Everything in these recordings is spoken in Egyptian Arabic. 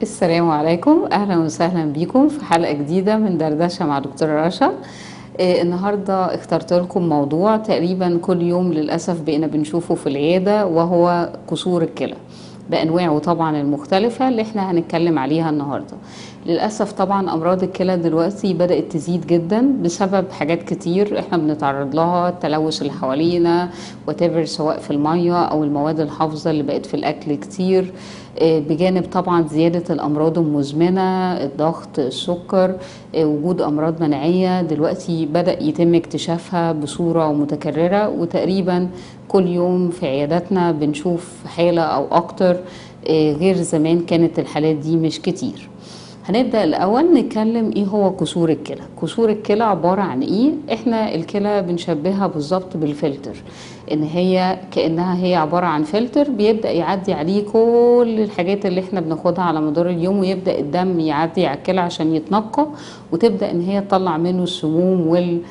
السلام عليكم اهلا وسهلا بيكم في حلقه جديده من دردشه مع دكتوره رشا آه، النهارده اخترت لكم موضوع تقريبا كل يوم للاسف بقينا بنشوفه في العياده وهو كسور الكلى بانواعه طبعا المختلفه اللي احنا هنتكلم عليها النهارده للاسف طبعا امراض الكلى دلوقتي بدات تزيد جدا بسبب حاجات كتير احنا بنتعرض لها التلوث اللي حوالينا وتبر سواء في الميه او المواد الحافظه اللي بقت في الاكل كتير آه، بجانب طبعا زياده الامراض المزمنه الضغط السكر آه، وجود امراض مناعيه دلوقتي بدا يتم اكتشافها بصوره متكرره وتقريبا كل يوم في عياداتنا بنشوف حاله او اكتر آه، غير زمان كانت الحالات دي مش كتير هنبدأ الأول نتكلم إيه هو كسور الكلى كسور الكلى عبارة عن إيه إحنا الكلى بنشبهها بالظبط بالفلتر إن هي كأنها هي عبارة عن فلتر بيبدأ يعدي عليه كل الحاجات اللي إحنا بناخدها على مدار اليوم ويبدأ الدم يعدي على الكلى عشان يتنقى وتبدأ إن هي تطلع منه السموم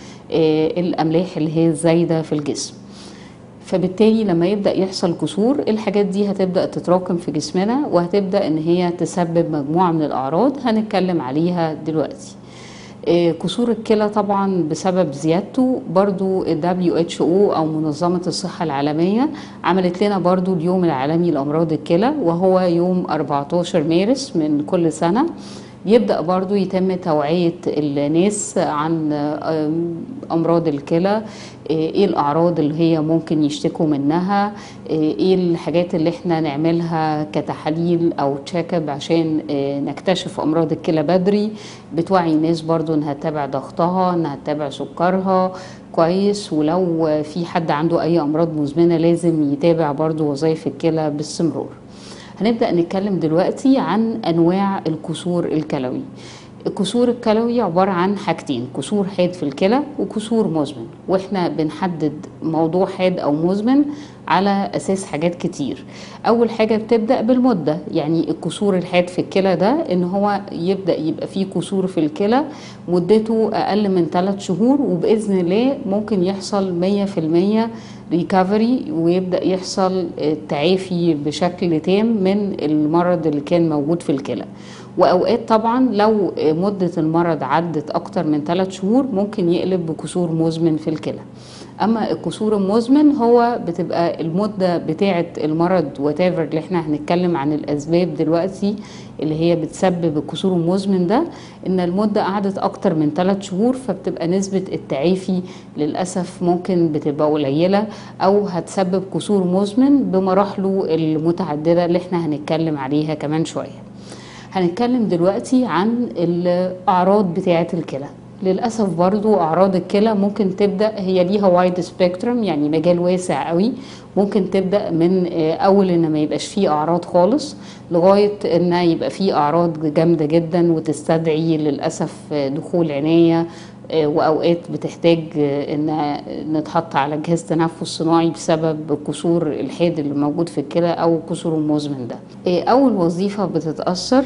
والأملاح اللي هي الزايدة في الجسم فبالتالي لما يبدأ يحصل كسور الحاجات دي هتبدأ تتراكم في جسمنا وهتبدأ ان هي تسبب مجموعة من الأعراض هنتكلم عليها دلوقتي آه، كسور الكلى طبعا بسبب زيادته برضو ال WHO أو منظمة الصحة العالمية عملت لنا برضو اليوم العالمي لأمراض الكلى وهو يوم 14 مارس من كل سنة يبدأ برضو يتم توعية الناس عن آم، أمراض الكلى ايه الأعراض اللي هي ممكن يشتكوا منها ايه الحاجات اللي احنا نعملها كتحاليل أو تشيك اب عشان آه، نكتشف أمراض الكلى بدري بتوعي الناس برضو انها تتابع ضغطها انها تتابع سكرها كويس ولو في حد عنده أي أمراض مزمنة لازم يتابع برضو وظائف الكلى باستمرار هنبدأ نتكلم دلوقتي عن أنواع الكسور الكلوي الكسور الكلوي عبارة عن حاجتين كسور حاد في الكلى وكسور مزمن واحنا بنحدد موضوع حاد او مزمن على اساس حاجات كتير اول حاجة بتبدأ بالمدة يعني الكسور الحاد في الكلى ده ان هو يبدأ يبقى فيه كسور في الكلى مدته اقل من 3 شهور وباذن الله ممكن يحصل 100% ريكفري ويبدأ يحصل تعافي بشكل تام من المرض اللي كان موجود في الكلى واوقات طبعا لو مده المرض عدت اكتر من 3 شهور ممكن يقلب بكسور مزمن في الكلى اما الكسور المزمن هو بتبقى المده بتاعه المرض وتافر اللي احنا هنتكلم عن الاسباب دلوقتي اللي هي بتسبب الكسور المزمن ده ان المده قعدت اكتر من 3 شهور فبتبقى نسبه التعافي للاسف ممكن بتبقى قليله او هتسبب كسور مزمن بمراحله المتعدده اللي احنا هنتكلم عليها كمان شويه هنتكلم دلوقتي عن الأعراض بتاعة الكلى للأسف برضو أعراض الكلى ممكن تبدأ هي ليها وايد سبيكترم يعني مجال واسع قوي ممكن تبدأ من آه، أول إن ما يبقاش فيه أعراض خالص لغاية إن يبقى فيه أعراض جامدة جدا وتستدعي للأسف آه، دخول عناية آه، وأوقات بتحتاج آه، إن نتحط على جهاز تنفس صناعي بسبب كسور الحاد اللي موجود في الكلى أو كسور المزمن ده آه، أول وظيفة بتتأثر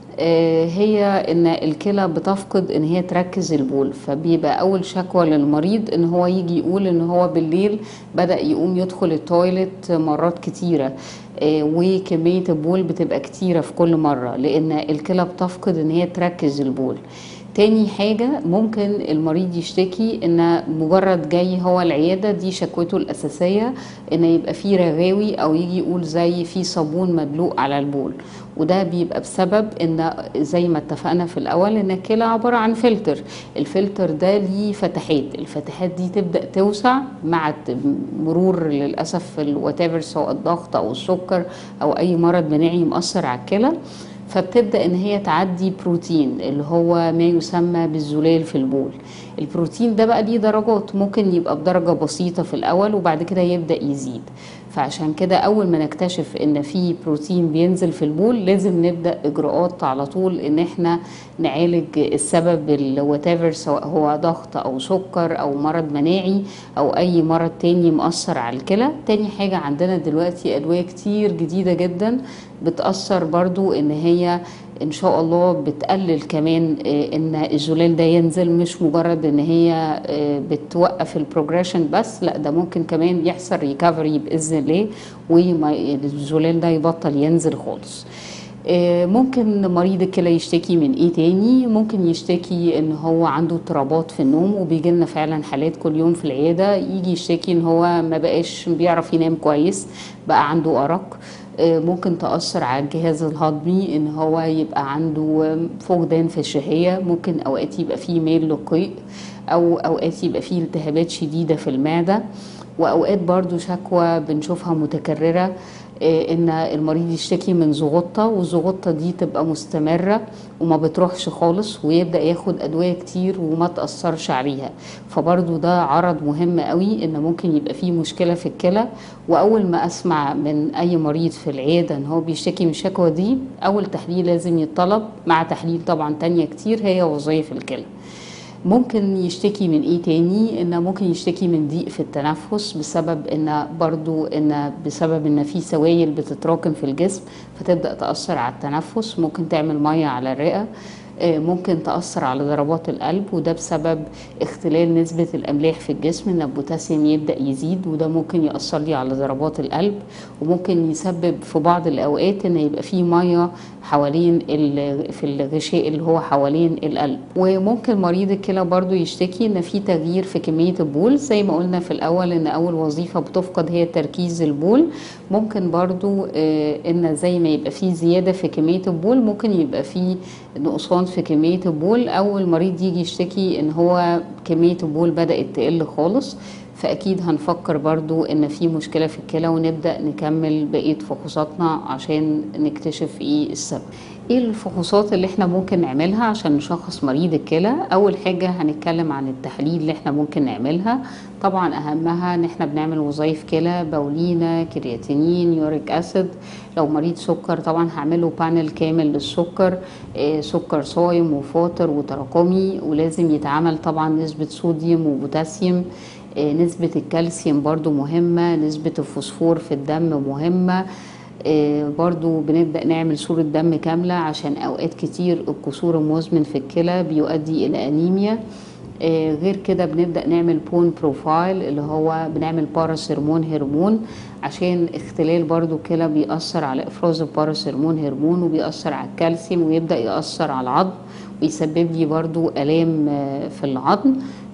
آه، هي ان الكلى بتفقد ان هي تركز البول فبيبقى اول شكوى للمريض ان هو يجي يقول ان هو بالليل بدا يقوم يدخل التويلت مرات كتيره آه، وكميه البول بتبقى كتيره في كل مره لان الكلى بتفقد ان هي تركز البول تاني حاجة ممكن المريض يشتكي ان مجرد جاي هو العيادة دي شكوته الأساسية ان يبقى فيه رغاوي او يجي يقول زي في صابون مدلوق على البول وده بيبقى بسبب ان زي ما اتفقنا في الاول ان الكلى عبارة عن فلتر الفلتر ده ليه فتحات الفتحات دي تبدأ توسع مع مرور للأسف الواتيفر سواء الضغط او السكر او اي مرض مناعي مؤثر على الكلى فبتبدا ان هي تعدي بروتين اللي هو ما يسمى بالزلال في البول البروتين ده بقى ليه درجات ممكن يبقى بدرجه بسيطه في الاول وبعد كده يبدا يزيد فعشان كده اول ما نكتشف ان في بروتين بينزل في البول لازم نبدا اجراءات على طول ان احنا نعالج السبب الواتيفر سواء هو ضغط او سكر او مرض مناعي او اي مرض تاني مؤثر على الكلى تاني حاجه عندنا دلوقتي ادويه كتير جديده جدا بتاثر برضو ان هي ان شاء الله بتقلل كمان آه، ان الزلال ده ينزل مش مجرد ان هي آه، بتوقف البروجريشن بس لا ده ممكن كمان يحصل ريكفري باذن الله والزلال ده يبطل ينزل خالص آه، ممكن مريض الكلى يشتكي من ايه تاني ممكن يشتكي ان هو عنده اضطرابات في النوم وبيجي لنا فعلا حالات كل يوم في العياده يجي يشتكي ان هو ما بقاش بيعرف ينام كويس بقى عنده ارق آه، ممكن تأثر على الجهاز الهضمي ان هو يبقى عنده فقدان في الشهية ممكن اوقات يبقى فيه ميل للقيء او اوقات يبقى فيه التهابات شديدة في المعدة واوقات برضو شكوى بنشوفها متكررة آه، ان المريض يشتكي من زغطة والزغطة دي تبقى مستمرة وما بتروحش خالص ويبدأ ياخد ادوية كتير وما تأثرش عليها فبرضو ده عرض مهم قوي ان ممكن يبقى فيه مشكلة في الكلى واول ما اسمع من اي مريض في العيادة ان هو بيشتكي من الشكوى دي اول تحليل لازم يتطلب مع تحليل طبعا تانية كتير هي وظائف الكلى ممكن يشتكي من ايه تاني ان ممكن يشتكي من ضيق في التنفس بسبب ان برضو ان بسبب ان في سوائل بتتراكم في الجسم فتبدا تاثر على التنفس ممكن تعمل ميه على الرئه آه، ممكن تأثر على ضربات القلب وده بسبب اختلال نسبة الأملاح في الجسم إن البوتاسيوم يبدأ يزيد وده ممكن يأثر لي على ضربات القلب وممكن يسبب في بعض الأوقات إن يبقى فيه مية حوالين ال- في الغشاء اللي هو حوالين القلب وممكن مريض الكلى برضو يشتكي إن في تغيير في كمية البول زي ما قلنا في الأول إن أول وظيفة بتفقد هي تركيز البول ممكن برضو آه، إن زي ما يبقى فيه زيادة في كمية البول ممكن يبقى فيه نقصان في كمية البول أو المريض يجي يشتكي إن هو كمية البول بدأت تقل خالص فأكيد هنفكر برضو إن في مشكلة في الكلى ونبدأ نكمل بقية فحوصاتنا عشان نكتشف إيه السبب ايه الفحوصات اللي احنا ممكن نعملها عشان نشخص مريض الكلى اول حاجة هنتكلم عن التحاليل اللي احنا ممكن نعملها طبعا اهمها ان احنا بنعمل وظائف كلى بولينا كرياتينين يوريك اسيد لو مريض سكر طبعا هعمله بانل كامل للسكر آه، سكر صايم وفاطر وتراكمي ولازم يتعمل طبعا نسبة صوديوم وبوتاسيوم آه، نسبة الكالسيوم برضو مهمة نسبة الفوسفور في الدم مهمة آه، برضو بنبدأ نعمل صورة دم كاملة عشان أوقات كتير الكسور المزمن في الكلى بيؤدي إلى أنيميا آه، غير كده بنبدأ نعمل بون بروفايل اللي هو بنعمل باراسيرمون هرمون عشان اختلال برضو الكلى بيأثر على إفراز الباراسيرمون هرمون وبيأثر على الكالسيوم ويبدأ يأثر على العظم ويسبب لي برضو آلام آه، في العظم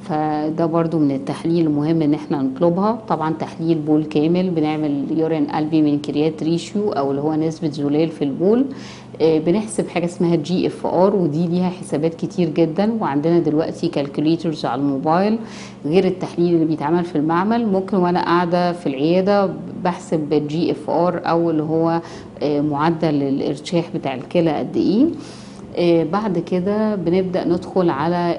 فده برضو من التحليل المهم ان احنا نطلبها طبعا تحليل بول كامل بنعمل يورين قلبي من كريات ريشيو او اللي هو نسبة زلال في البول آه، بنحسب حاجة اسمها جي اف ار ودي ليها حسابات كتير جدا وعندنا دلوقتي كالكوليترز على الموبايل غير التحليل اللي بيتعمل في المعمل ممكن وانا قاعدة في العيادة بحسب الجي اف ار او اللي هو آه، معدل الارتشاح بتاع الكلى قد ايه آه، بعد كده بنبدأ ندخل على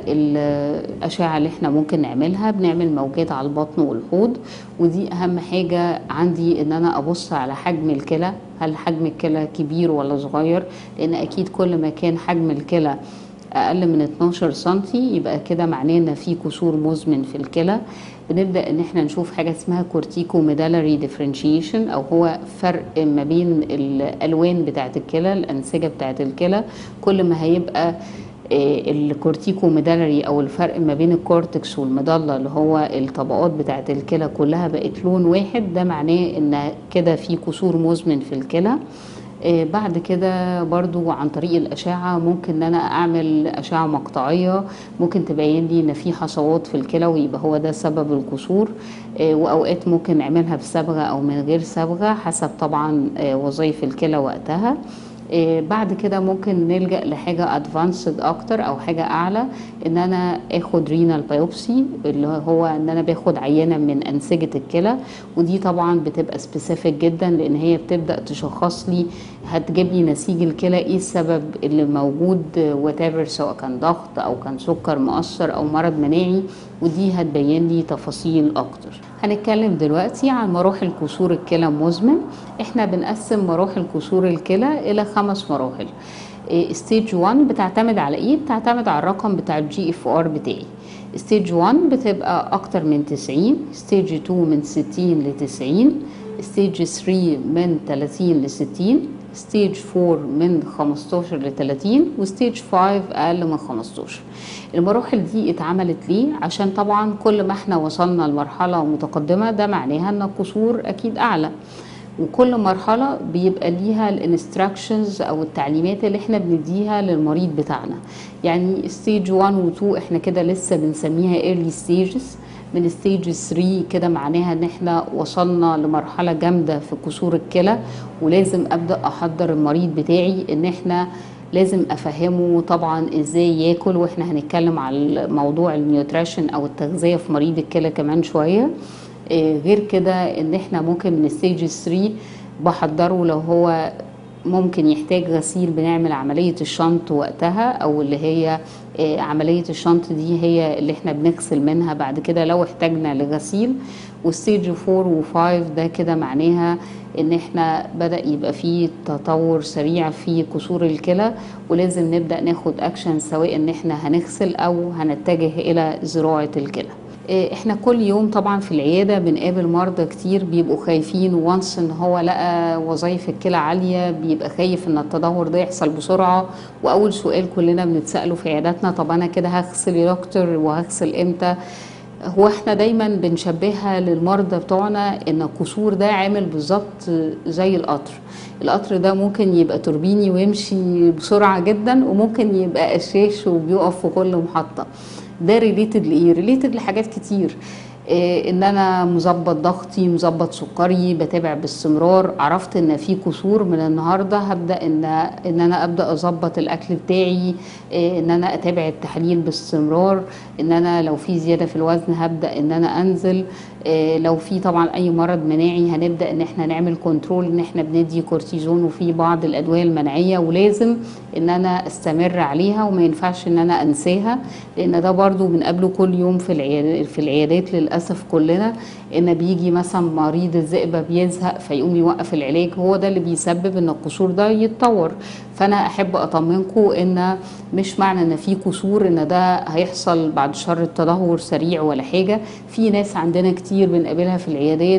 الأشعة اللي احنا ممكن نعملها بنعمل موجات على البطن والحوض ودي أهم حاجة عندي إن أنا أبص على حجم الكلى هل حجم الكلى كبير ولا صغير لأن أكيد كل ما كان حجم الكلى اقل من 12 سنتي يبقى كده معناه ان في كسور مزمن في الكلى بنبدا ان احنا نشوف حاجه اسمها كورتيكو ميدالري ديفرنشيشن او هو فرق ما بين الالوان بتاعه الكلى الانسجه بتاعه الكلى كل ما هيبقى آه، الكورتيكو ميدالري او الفرق ما بين الكورتكس والمضله اللي هو الطبقات بتاعه الكلى كلها بقت لون واحد ده معناه ان كده في كسور مزمن في الكلى آه، بعد كده برضو عن طريق الأشعة ممكن إن أنا أعمل أشعة مقطعية ممكن تبين لي إن في حصوات في الكلى ويبقى هو ده سبب الكسور آه، وأوقات ممكن نعملها بصبغة أو من غير صبغة حسب طبعا آه، وظائف الكلى وقتها آه، بعد كده ممكن نلجأ لحاجة ادفانسد اكتر او حاجة اعلى ان انا اخد رينال بايوبسي اللي هو ان انا باخد عينة من انسجة الكلى ودي طبعا بتبقى سبيسيفيك جدا لان هي بتبدأ تشخص لي هتجيب لي نسيج الكلى ايه السبب اللي موجود واتيفر سواء كان ضغط او كان سكر مؤثر او مرض مناعي ودي هتبين لي تفاصيل اكتر هنتكلم دلوقتي عن مراحل كسور الكلى مزمن احنا بنقسم مراحل كسور الكلى الى خمس مراحل ستيج 1 بتعتمد على ايه بتعتمد على الرقم بتاع الجي اف ار بتاعي ستيج 1 بتبقى اكتر من 90 ستيج 2 من 60 ل 90 ستيج 3 من 30 ل 60 ستيج 4 من 15 ل 30 وستيج 5 اقل من 15 المراحل دي اتعملت ليه عشان طبعا كل ما احنا وصلنا لمرحله متقدمه ده معناها ان القصور اكيد اعلى وكل مرحلة بيبقى ليها الانستراكشنز او التعليمات اللي احنا بنديها للمريض بتاعنا يعني ستيج 1 و 2 احنا كده لسه بنسميها early stages من ستيج 3 كده معناها ان احنا وصلنا لمرحلة جامدة في كسور الكلى ولازم ابدا احضر المريض بتاعي ان احنا لازم افهمه طبعا ازاي ياكل واحنا هنتكلم على موضوع النيوتريشن او التغذيه في مريض الكلى كمان شويه إيه غير كده ان احنا ممكن من ستيج 3 بحضره لو هو ممكن يحتاج غسيل بنعمل عملية الشنط وقتها أو اللي هي إيه عملية الشنط دي هي اللي احنا بنغسل منها بعد كده لو احتاجنا لغسيل والستيج 4 و5 ده كده معناها ان احنا بدأ يبقى فيه تطور سريع في كسور الكلى ولازم نبدأ ناخد اكشن سواء ان احنا هنغسل او هنتجه الى زراعة الكلى احنا كل يوم طبعا في العياده بنقابل مرضى كتير بيبقوا خايفين وانس ان هو لقى وظائف الكلى عاليه بيبقى خايف ان التدهور ده يحصل بسرعه واول سؤال كلنا بنتساله في عياداتنا طب انا كده هغسل يا دكتور وهغسل امتى هو احنا دايما بنشبهها للمرضى بتوعنا ان الكسور ده عامل بالظبط زي القطر القطر ده ممكن يبقى توربيني ويمشي بسرعه جدا وممكن يبقى قشاش وبيقف في كل محطه ده ريليتد لايه ريليتد لحاجات كتير إيه ان انا مظبط ضغطي مظبط سكري بتابع باستمرار عرفت ان في كسور من النهارده هبدا ان ان انا ابدا اظبط الاكل بتاعي إيه ان انا اتابع التحاليل باستمرار ان انا لو في زياده في الوزن هبدا ان انا انزل إيه لو في طبعا اي مرض مناعي هنبدا ان احنا نعمل كنترول ان احنا بندي كورتيزون وفي بعض الادويه المناعيه ولازم ان انا استمر عليها وما ينفعش ان انا انساها لان ده برضو بنقابله كل يوم في العيادات في العيادات للاسف كلنا ان بيجي مثلا مريض الذئبه بيزهق فيقوم يوقف العلاج هو ده اللي بيسبب ان القصور ده يتطور فانا احب اطمنكم ان مش معنى ان في كسور ان ده هيحصل بعد شر التدهور سريع ولا حاجه في ناس عندنا كتير بنقابلها في العيادات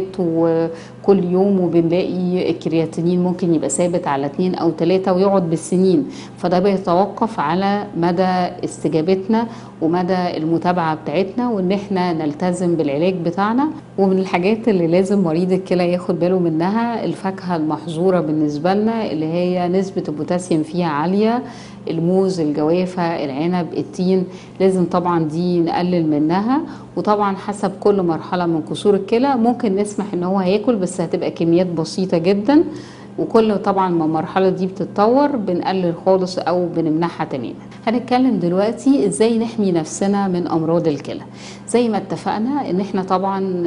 وكل يوم وبنلاقي الكرياتينين ممكن يبقى ثابت على اتنين او تلاتة ويقعد بالسنين فده بيتوقف على مدى استجابتنا ومدى المتابعه بتاعتنا وان احنا نلتزم بالعلاج بتاعنا ومن الحاجات اللي لازم مريض الكلى ياخد باله منها الفاكهه المحظوره بالنسبه لنا اللي هي نسبه البوتاسيوم فيها عاليه الموز الجوافه العنب التين لازم طبعا دي نقلل منها وطبعا حسب كل مرحله من كسور الكلى ممكن نسمح ان هو هياكل بس هتبقى كميات بسيطه جدا وكل طبعا ما المرحله دي بتتطور بنقلل خالص او بنمنعها تماما هنتكلم دلوقتي ازاي نحمي نفسنا من امراض الكلى زي ما اتفقنا ان احنا طبعا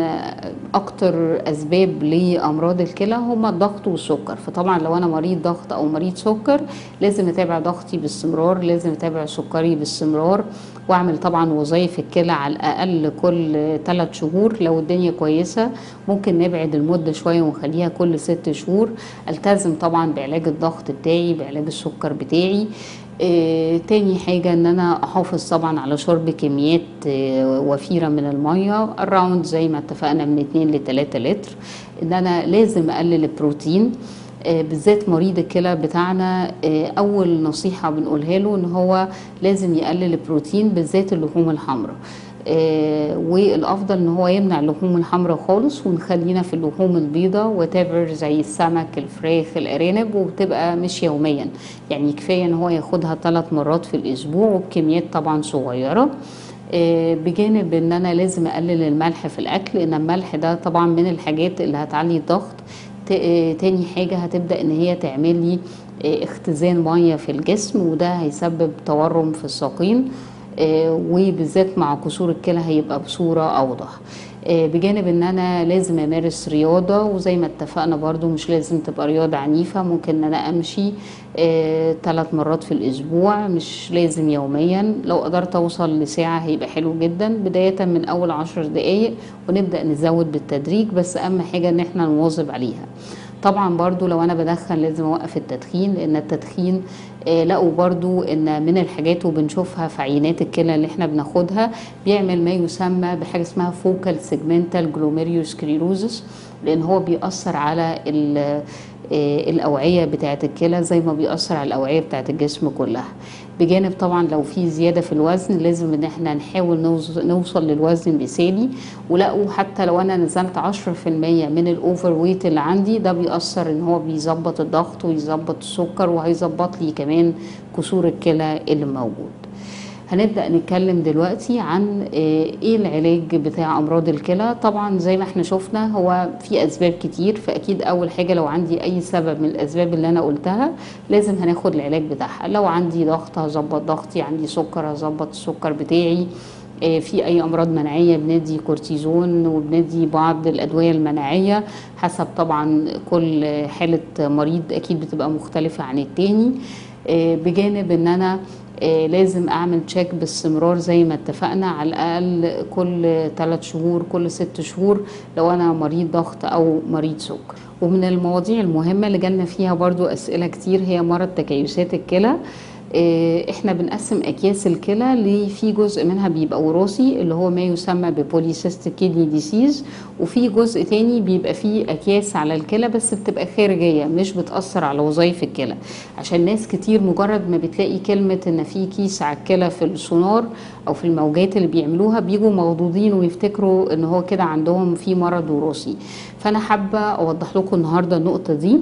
اكتر اسباب لامراض الكلى هما الضغط والسكر فطبعا لو انا مريض ضغط او مريض سكر لازم اتابع ضغطي باستمرار لازم اتابع سكري باستمرار واعمل طبعا وظائف الكلى على الاقل كل 3 شهور لو الدنيا كويسه ممكن نبعد المده شويه ونخليها كل 6 شهور التزم طبعا بعلاج الضغط بتاعي بعلاج السكر بتاعي آه، تاني حاجة ان انا احافظ طبعا على شرب كميات آه، وفيرة من المية الراوند زي ما اتفقنا من 2 ل 3 لتر ان انا لازم اقلل البروتين آه، بالذات مريض الكلى بتاعنا آه، اول نصيحة بنقولها له ان هو لازم يقلل البروتين بالذات اللحوم الحمراء آه، والافضل ان هو يمنع اللحوم الحمراء خالص ونخلينا في اللحوم البيضاء وتابر زي السمك الفراخ الارانب وبتبقى مش يوميا يعني كفايه ان هو ياخدها ثلاث مرات في الاسبوع وبكميات طبعا صغيره آه، بجانب ان انا لازم اقلل الملح في الاكل لان الملح ده طبعا من الحاجات اللي هتعلي الضغط ت- آه، تاني حاجه هتبدا ان هي تعمل لي آه، اختزان ميه في الجسم وده هيسبب تورم في الساقين آه، وبالذات مع كسور الكلى هيبقى بصورة أوضح آه، بجانب ان انا لازم امارس رياضة وزي ما اتفقنا برضو مش لازم تبقى رياضة عنيفة ممكن ان انا امشي ثلاث مرات في الاسبوع مش لازم يوميا لو قدرت اوصل لساعة هيبقى حلو جدا بداية من اول عشر دقايق ونبدأ نزود بالتدريج بس اهم حاجة ان احنا نواظب عليها طبعا برضو لو انا بدخن لازم اوقف التدخين لان التدخين آه، لقوا برضو ان من الحاجات وبنشوفها في عينات الكلى اللي احنا بناخدها بيعمل ما يسمى بحاجه اسمها فوكال سيجمنتال جلوميريوسكليروزس لان هو بيأثر على ال- آه، الأوعية بتاعة الكلى زي ما بيأثر على الأوعية بتاعة الجسم كلها بجانب طبعا لو في زيادة في الوزن لازم ان احنا نحاول نوص- نوصل للوزن مثالي ولقوا حتى لو انا نزلت 10% من الاوفر ويت اللي عندي ده بيأثر ان هو بيظبط الضغط ويظبط السكر وهيظبط لي كمان كسور الكلى اللي موجود هنبدأ نتكلم دلوقتي عن آه، ايه العلاج بتاع امراض الكلى طبعا زي ما احنا شفنا هو في اسباب كتير فاكيد اول حاجة لو عندي اي سبب من الاسباب اللي انا قلتها لازم هناخد العلاج بتاعها لو عندي ضغط هظبط ضغطي عندي سكر هظبط السكر بتاعي آه، في اي امراض مناعيه بندي كورتيزون وبندي بعض الادويه المناعيه حسب طبعا كل حاله مريض اكيد بتبقى مختلفه عن التاني آه، بجانب ان انا آه، لازم اعمل تشيك باستمرار زي ما اتفقنا على الاقل كل 3 شهور كل 6 شهور لو انا مريض ضغط او مريض سكر ومن المواضيع المهمه اللي جالنا فيها برضو اسئله كتير هي مرض تكيسات الكلى آه، احنا بنقسم اكياس الكلى ل- في جزء منها بيبقى وراثي اللي هو ما يسمى ببوليسيستيك كيدني ديسيز وفي جزء تاني بيبقى فيه اكياس على الكلى بس بتبقى خارجيه مش بتاثر على وظائف الكلى عشان ناس كتير مجرد ما بتلاقي كلمه ان في كيس على الكلى في السونار او في الموجات اللي بيعملوها بيجوا مخضوضين ويفتكروا ان هو كده عندهم في مرض وراثي فانا حابه اوضح لكم النهارده النقطه دي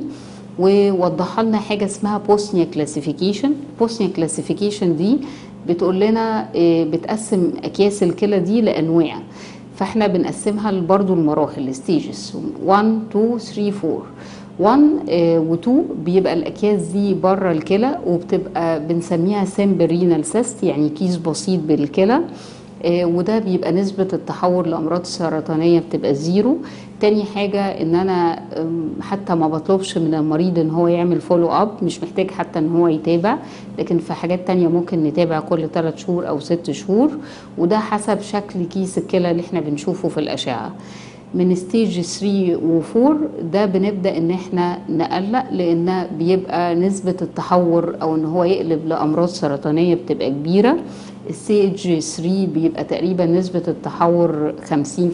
ووضح لنا حاجه اسمها بوسنيا كلاسيفيكيشن بوسنيا كلاسيفيكيشن دي بتقول لنا آه، بتقسم اكياس الكلى دي لانواع فاحنا بنقسمها برضو المراحل الستيجز 1 2 3 4 1 و 2 بيبقى الاكياس دي بره الكلى وبتبقى بنسميها سيمبل رينال سيست يعني كيس بسيط بالكلى آه، وده بيبقى نسبة التحور لأمراض سرطانية بتبقى زيرو تاني حاجة ان انا أم، حتى ما بطلبش من المريض ان هو يعمل فولو اب مش محتاج حتى ان هو يتابع لكن في حاجات تانية ممكن نتابع كل 3 شهور او 6 شهور وده حسب شكل كيس الكلى اللي احنا بنشوفه في الاشعة من ستيج 3 و4 ده بنبدا ان احنا نقلق لان بيبقى نسبه التحور او ان هو يقلب لامراض سرطانيه بتبقى كبيره ستيج 3 بيبقى تقريبا نسبه التحور 50%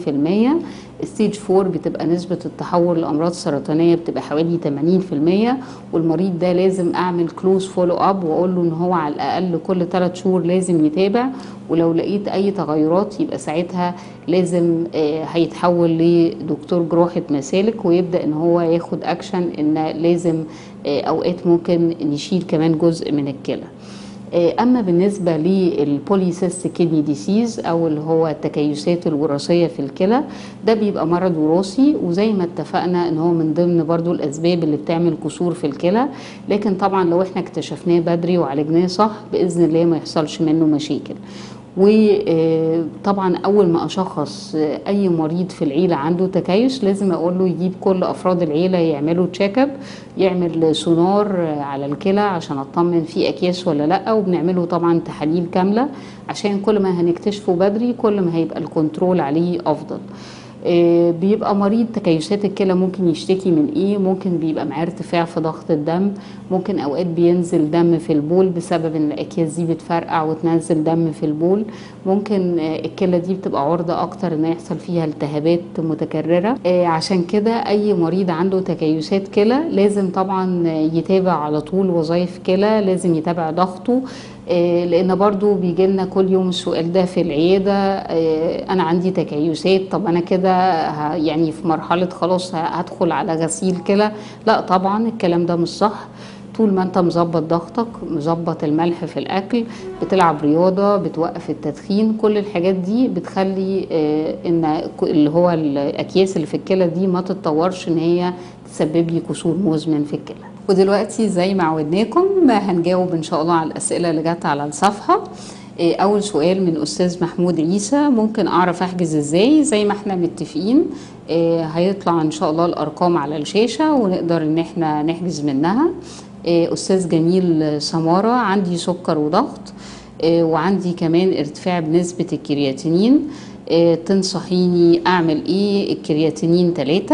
ستيج 4 بتبقى نسبة التحول لأمراض سرطانية بتبقى حوالي 80% والمريض ده لازم أعمل كلوز فولو أب وأقول له إن هو على الأقل كل 3 شهور لازم يتابع ولو لقيت أي تغيرات يبقى ساعتها لازم آه، هيتحول لدكتور جراحة مسالك ويبدأ إن هو ياخد أكشن إن لازم آه، أوقات ممكن نشيل كمان جزء من الكلى اما بالنسبه للبوليسيست كيدني ديسيز او اللي هو التكيسات الوراثيه في الكلى ده بيبقى مرض وراثي وزي ما اتفقنا ان هو من ضمن برضو الاسباب اللي بتعمل كسور في الكلى لكن طبعا لو احنا اكتشفناه بدري وعالجناه صح باذن الله ما يحصلش منه مشاكل وطبعا اول ما اشخص اي مريض في العيله عنده تكيس لازم اقول له يجيب كل افراد العيله يعملوا تشيك اب يعمل سونار على الكلى عشان اطمن في اكياس ولا لا وبنعمله طبعا تحاليل كامله عشان كل ما هنكتشفه بدري كل ما هيبقى الكنترول عليه افضل آه، بيبقى مريض تكيسات الكلى ممكن يشتكي من ايه ممكن بيبقى معاه ارتفاع في ضغط الدم ممكن اوقات بينزل دم في البول بسبب ان الاكياس دي بتفرقع وتنزل دم في البول ممكن آه، الكلى دي بتبقى عرضة اكتر ان يحصل فيها التهابات متكررة آه، عشان كده اي مريض عنده تكيسات كلى لازم طبعا يتابع على طول وظائف كلى لازم يتابع ضغطه آه، لان برضو بيجي لنا كل يوم السؤال ده في العياده آه، انا عندي تكيسات طب انا كده ه- يعني في مرحله خلاص ه- هدخل على غسيل كلى لا طبعا الكلام ده مش صح طول ما انت مظبط ضغطك مظبط الملح في الاكل بتلعب رياضه بتوقف التدخين كل الحاجات دي بتخلي آه، ان ك- اللي هو الاكياس اللي في الكلى دي ما تتطورش ان هي تسبب لي كسور مزمن في الكلى ودلوقتي زي ما عودناكم هنجاوب ان شاء الله على الاسئله اللي جت على الصفحه إيه، اول سؤال من استاذ محمود عيسى ممكن اعرف احجز ازاي زي ما احنا متفقين إيه، هيطلع ان شاء الله الارقام على الشاشه ونقدر ان احنا نحجز منها إيه، استاذ جميل سماره عندي سكر وضغط إيه، وعندي كمان ارتفاع بنسبه الكرياتينين إيه، تنصحيني اعمل ايه الكرياتينين ثلاثة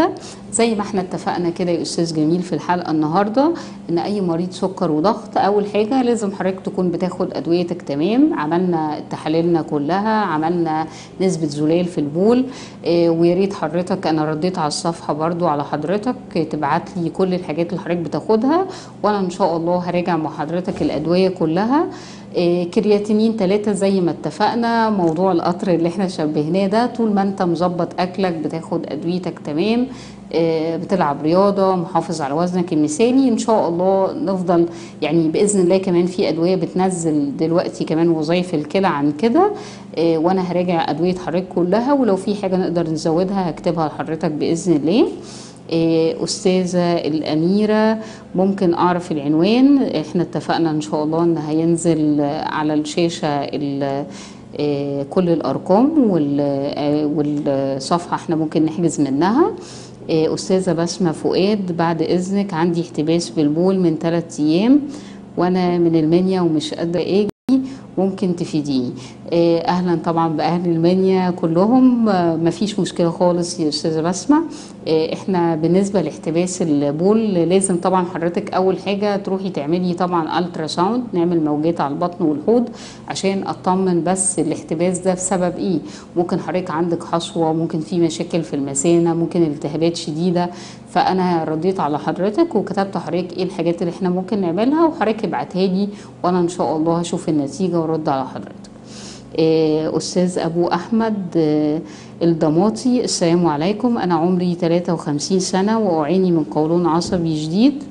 زي ما احنا اتفقنا كده يا استاذ جميل في الحلقه النهارده ان اي مريض سكر وضغط اول حاجه لازم حضرتك تكون بتاخد ادويتك تمام عملنا تحاليلنا كلها عملنا نسبه زلال في البول اه ويا ريت حضرتك انا رديت على الصفحه برضو على حضرتك تبعت لي كل الحاجات اللي حضرتك بتاخدها وانا ان شاء الله هراجع مع حضرتك الادويه كلها إيه كرياتينين ثلاثة زي ما اتفقنا موضوع القطر اللي احنا شبهناه ده طول ما انت مظبط اكلك بتاخد ادويتك تمام إيه بتلعب رياضة محافظ على وزنك المثالي ان شاء الله نفضل يعني باذن الله كمان في ادوية بتنزل دلوقتي كمان وظائف الكلى عن كده إيه وانا هراجع ادوية حضرتك كلها ولو في حاجة نقدر نزودها هكتبها لحضرتك باذن الله أستاذة الأميرة ممكن أعرف العنوان إحنا اتفقنا إن شاء الله إن هينزل على الشاشة كل الأرقام والصفحة إحنا ممكن نحجز منها أستاذة بسمة فؤاد بعد إذنك عندي احتباس بالبول من ثلاثة أيام وأنا من المنيا ومش قادرة أجي ممكن تفيديني اهلا طبعا باهل المنيا كلهم مفيش مشكله خالص يا استاذه بسمه احنا بالنسبه لاحتباس البول لازم طبعا حضرتك اول حاجه تروحي تعملي طبعا الترا ساوند نعمل موجات على البطن والحوض عشان اطمن بس الاحتباس ده بسبب ايه ممكن حضرتك عندك حصوه ممكن في مشاكل في المثانه ممكن التهابات شديده فانا رديت على حضرتك وكتبت حضرتك ايه الحاجات اللي احنا ممكن نعملها وحضرتك ابعتها لي وانا ان شاء الله هشوف النتيجه وارد على حضرتك أستاذ أبو أحمد الضماطي السلام عليكم أنا عمري 53 سنة وأعاني من قولون عصبي جديد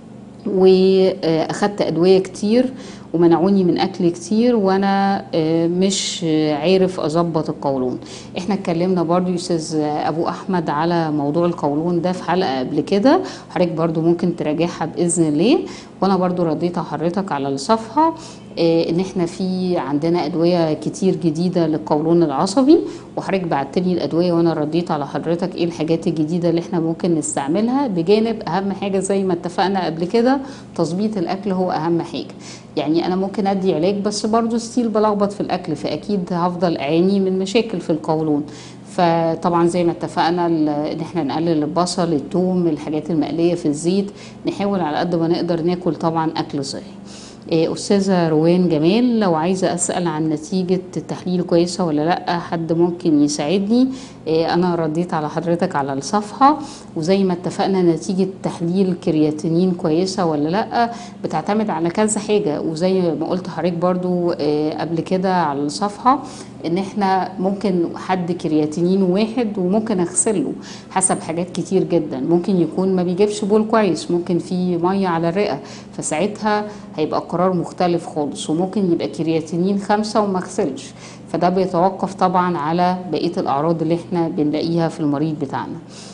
وأخدت أدوية كتير ومنعوني من اكل كتير وانا مش عارف اظبط القولون احنا اتكلمنا برضو يا استاذ ابو احمد على موضوع القولون ده في حلقه قبل كده حضرتك برضو ممكن تراجعها باذن الله وانا برضو رديت حضرتك على الصفحه ان احنا في عندنا ادويه كتير جديده للقولون العصبي وحضرتك بعت لي الادويه وانا رديت على حضرتك ايه الحاجات الجديده اللي احنا ممكن نستعملها بجانب اهم حاجه زي ما اتفقنا قبل كده تظبيط الاكل هو اهم حاجه يعني انا ممكن ادي علاج بس برضو ستيل بلخبط في الاكل فاكيد هفضل اعاني من مشاكل في القولون فطبعا زي ما اتفقنا ان احنا نقلل البصل الثوم الحاجات المقليه في الزيت نحاول على قد ما نقدر ناكل طبعا اكل صحي أستاذة روان جمال لو عايزة أسأل عن نتيجة التحليل كويسة ولا لأ حد ممكن يساعدني أنا رديت على حضرتك على الصفحة وزي ما اتفقنا نتيجة تحليل كرياتينين كويسة ولا لأ بتعتمد على كذا حاجة وزي ما قلت حضرتك برضو قبل كده على الصفحة ان احنا ممكن حد كرياتينين واحد وممكن اغسله حسب حاجات كتير جدا ممكن يكون ما بيجيبش بول كويس ممكن في ميه على الرئه فساعتها هيبقى قرار مختلف خالص وممكن يبقى كرياتينين خمسة وما اغسلش فده بيتوقف طبعا على بقيه الاعراض اللي احنا بنلاقيها في المريض بتاعنا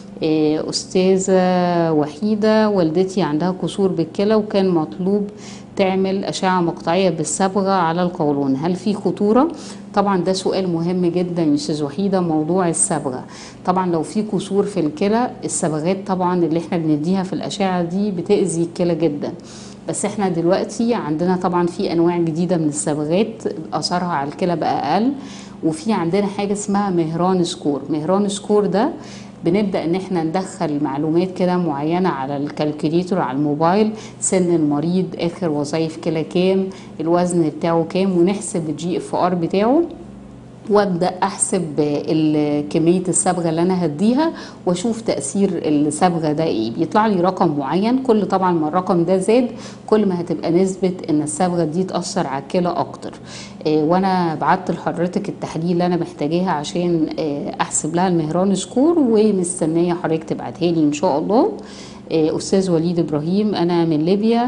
أستاذة وحيدة والدتي عندها كسور بالكلى وكان مطلوب تعمل أشعة مقطعية بالصبغة على القولون هل في خطورة؟ طبعا ده سؤال مهم جدا يا أستاذ وحيدة موضوع الصبغة طبعا لو في كسور في الكلى الصبغات طبعا اللي احنا بنديها في الأشعة دي بتأذي الكلى جدا بس احنا دلوقتي عندنا طبعا في انواع جديده من الصبغات اثرها على الكلى بقى اقل وفي عندنا حاجه اسمها مهران سكور مهران سكور ده بنبدا ان احنا ندخل معلومات كده معينه على الكالكوليتور على الموبايل سن المريض اخر وظائف كلى كام الوزن بتاعه كام ونحسب الجي اف ار بتاعه وابدا احسب كميه الصبغه اللي انا هديها واشوف تاثير الصبغه ده ايه بيطلع لي رقم معين كل طبعا ما الرقم ده زاد كل ما هتبقى نسبه ان الصبغه دي تاثر على الكلى اكتر إيه وانا بعت لحضرتك التحليل اللي انا محتاجاها عشان إيه احسب لها المهران سكور ومستنيه حضرتك تبعتها لي ان شاء الله إيه استاذ وليد ابراهيم انا من ليبيا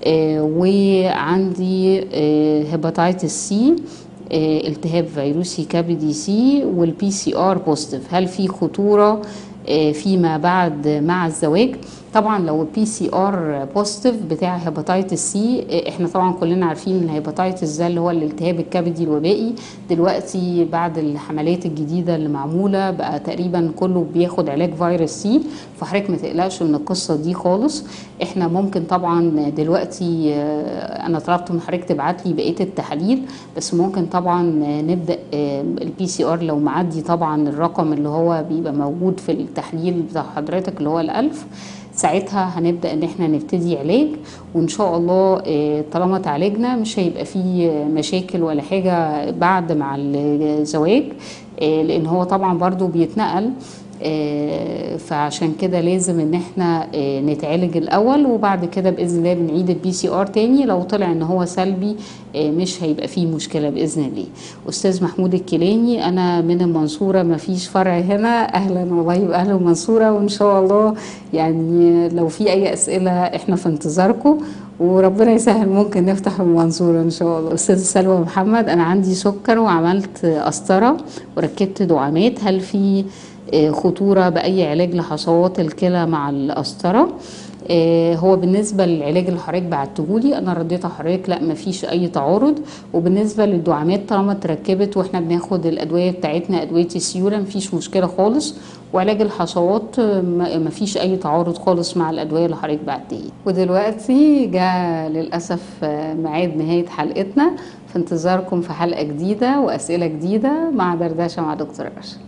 وعندي هيباتيتس سي التهاب فيروسي كبدي سي والبي سي ار بوزيتيف هل في خطوره فيما بعد مع الزواج طبعا لو البي سي ار بوزيتيف بتاع هيباتيتس سي احنا طبعا كلنا عارفين ان الهيباتيتس ده اللي هو الالتهاب الكبدي الوبائي دلوقتي بعد الحملات الجديده اللي معموله بقى تقريبا كله بياخد علاج فيروس سي فحضرتك ما تقلقش من القصه دي خالص احنا ممكن طبعا دلوقتي انا طلبت من حضرتك تبعت لي بقيه التحاليل بس ممكن طبعا نبدا البي سي ار لو معدي طبعا الرقم اللي هو بيبقى موجود في التحليل بتاع حضرتك اللي هو الألف ساعتها هنبدأ ان احنا نبتدي علاج وان شاء الله آه، طالما تعالجنا مش هيبقى فيه مشاكل ولا حاجة بعد مع الزواج آه، لان هو طبعا برضو بيتنقل آه، فعشان كده لازم ان احنا آه، نتعالج الاول وبعد كده باذن الله بنعيد البي سي ار تاني لو طلع ان هو سلبي آه، مش هيبقى فيه مشكله باذن الله استاذ محمود الكيلاني انا من المنصوره ما فيش فرع هنا اهلا والله يبقى اهلا المنصوره وان شاء الله يعني لو في اي اسئله احنا في انتظاركم وربنا يسهل ممكن نفتح المنصورة إن شاء الله أستاذ سلوى محمد أنا عندي سكر وعملت قسطرة وركبت دعامات هل في آه، خطورة بأي علاج لحصوات الكلى مع القسطرة آه، هو بالنسبة للعلاج اللي حضرتك بعتهولي أنا رديت على حضرتك لا مفيش أي تعارض وبالنسبة للدعامات طالما اتركبت وإحنا بناخد الأدوية بتاعتنا أدوية السيولة مفيش مشكلة خالص وعلاج الحصوات آه، ما- مفيش أي تعارض خالص مع الأدوية اللي حضرتك بعتيه ودلوقتي جاء للأسف آه، ميعاد نهاية حلقتنا في انتظاركم في حلقة جديدة وأسئلة جديدة مع دردشة مع دكتور رشا